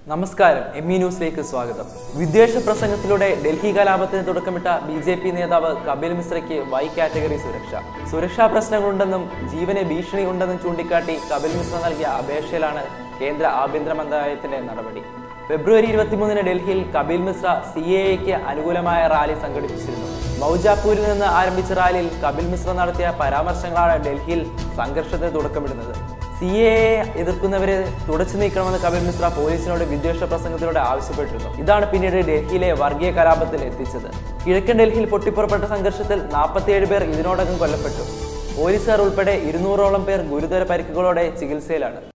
നമസ്കാരം M E ന്യൂസിലേക്ക് സ്വാഗതം വിദ്വേഷ പ്രസംഗത്തിലൂടെ ഡൽഹി കലാപത്തിന് തുടക്കമിട്ട ബി ജെ പി നേതാവ് കപിൽ മിശ്രയ്ക്ക് വൈ കാറ്റഗറി സുരക്ഷ സുരക്ഷാ പ്രശ്നങ്ങളുണ്ടെന്നും ജീവന് ഭീഷണിയുണ്ടെന്നും ചൂണ്ടിക്കാട്ടി കപിൽ മിശ്ര നൽകിയ അപേക്ഷയിലാണ് കേന്ദ്ര ആഭ്യന്തര മന്ത്രാലയത്തിന്റെ നടപടി ഫെബ്രുവരി ഇരുപത്തിമൂന്നിന് ഡൽഹിയിൽ കപിൽ മിശ്ര സി എ എക്ക് അനുകൂലമായ റാലി സംഘടിപ്പിച്ചിരുന്നു മൗജാപൂരിൽ നിന്ന് ആരംഭിച്ച റാലിയിൽ കപിൽ മിശ്ര നടത്തിയ പരാമർശങ്ങളാണ് ഡൽഹിയിൽ സംഘർഷത്തിന് തുടക്കമിടുന്നത് സി എ എതിർക്കുന്നവരെ തുടച്ചു നീക്കണമെന്ന് കപിൽ മിശ്ര പോലീസിനോട് വിദ്വേഷ പ്രസംഗത്തിലൂടെ ആവശ്യപ്പെട്ടിരുന്നു ഇതാണ് പിന്നീട് ഡൽഹിയിലെ വർഗീയ കലാപത്തിൽ എത്തിച്ചത് കിഴക്കൻ ഡൽഹിയിൽ പൊട്ടിപ്പുറപ്പെട്ട സംഘർഷത്തിൽ നാൽപ്പത്തിയേഴ് പേർ ഇതിനോടകം കൊല്ലപ്പെട്ടു പോലീസുകാർ ഉൾപ്പെടെ ഇരുന്നൂറോളം പേർ ഗുരുതര പരിക്കുകളോടെ ചികിത്സയിലാണ്